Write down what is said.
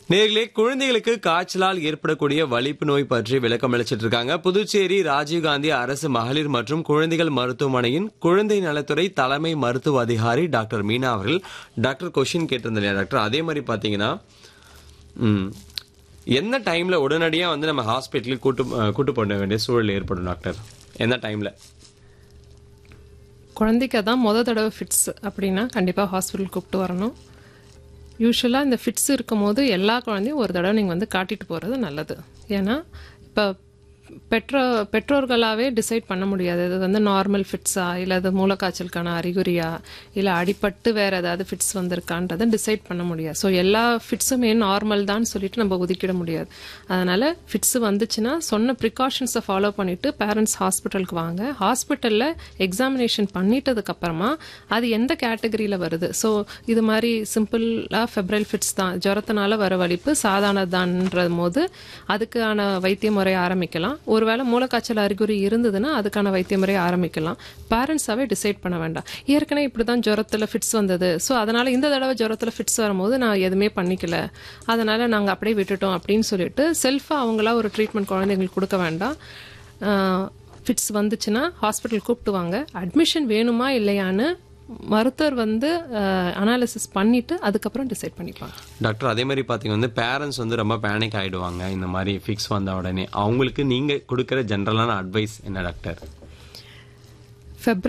நேர்களே குழந்தைகளுக்கு காய்ச்சலால் ஏற்படக்கூடிய வலிப்பு நோய் பற்றி விளக்கம் அளிச்சிட்டு இருக்காங்க புதுச்சேரி ராஜீவ்காந்தி அரசு மகளிர் மற்றும் குழந்தைகள் மருத்துவமனையின் குழந்தை நலத்துறை தலைமை மருத்துவ அதிகாரி டாக்டர் மீனா அவர்கள் டாக்டர் கொஷின் கேட்டிருந்தேன் டாக்டர் அதே மாதிரி பார்த்தீங்கன்னா ம், எந்த டைம்ல உடனடியாக வந்து நம்ம ஹாஸ்பிட்டலுக்கு கூட்டு அஹ், கூட்டு போட வேண்டிய சூழல் ஏற்படும் டாக்டர் எந்த டைம்ல குழந்தைக்கு அதான் முத தடவை ஃபிட்ஸ் அப்படின்னா கண்டிப்பாக ஹாஸ்பிட்டல் கூப்பிட்டு வரணும் யூஸ்வலாக இந்த ஃபிட்ஸ் இருக்கும்போது எல்லா குழந்தையும் ஒரு தடவை நீங்கள் வந்து காட்டிட்டு போகிறது நல்லது ஏன்னா இப்போ பெற்றோ பெற்றோர்களாகவே டிசைட் பண்ண முடியாது இது வந்து நார்மல் ஃபிட்ஸா இல்லை அது மூலக்காய்ச்சலுக்கான அறிகுறியா இல்லை அடிபட்டு வேறு ஏதாவது ஃபிட்ஸ் வந்திருக்கான்றதை டிசைட் பண்ண முடியாது ஸோ எல்லா ஃபிட்ஸுமே நார்மல் தான் சொல்லிட்டு நம்ம ஒதுக்கிட முடியாது அதனால் ஃபிட்ஸ் வந்துச்சுன்னா சொன்ன ப்ரிகாஷன்ஸை ஃபாலோ பண்ணிவிட்டு பேரண்ட்ஸ் ஹாஸ்பிட்டலுக்கு வாங்க ஹாஸ்பிட்டலில் எக்ஸாமினேஷன் பண்ணிட்டதுக்கப்புறமா அது எந்த கேட்டகரியில் வருது ஸோ இது மாதிரி சிம்பிளாக ஃபெப்ரல் ஃபிட்ஸ் தான் ஜுரத்தினால வர வலிப்பு சாதாரணதான்ற போது அதுக்கான வைத்திய முறை ஆரம்பிக்கலாம் ஒருவேளை மூலக்காய்ச்சல் அறிகுறி இருந்ததுன்னா அதுக்கான வைத்திய முறை ஆரம்பிக்கலாம் பேரண்ட்ஸாவே டிசைட் பண்ண வேண்டாம் ஏற்கனவே இப்படி தான் ஜுரத்தில் ஃபிட்ஸ் வந்தது ஸோ அதனால இந்த தடவை ஜுரத்தில் ஃபிட்ஸ் வரும்போது நான் எதுவுமே பண்ணிக்கல அதனால நாங்கள் அப்படியே விட்டுட்டோம் அப்படின்னு சொல்லிட்டு செல்ஃபாக அவங்களா ஒரு ட்ரீட்மெண்ட் குழந்தைங்களுக்கு கொடுக்க வேண்டாம் ஃபிட்ஸ் வந்துச்சுன்னா ஹாஸ்பிட்டல் கூப்பிட்டுவாங்க அட்மிஷன் வேணுமா இல்லையான்னு மருத்துவர் வந்து அனாலிசிஸ் பண்ணிட்டு அதுக்கப்புறம் டிசைட் பண்ணிப்பாங்க டாக்டர் அதே மாதிரி பார்த்தீங்கன்னா வந்து பேரண்ட்ஸ் வந்து ரொம்ப பேனிக் ஆயிடுவாங்க இந்த மாதிரி ஃபிக்ஸ் வந்த உடனே அவங்களுக்கு நீங்க கொடுக்குற ஜென்ரலான அட்வைஸ் என்ன டாக்டர் ஃபெப்ரவரி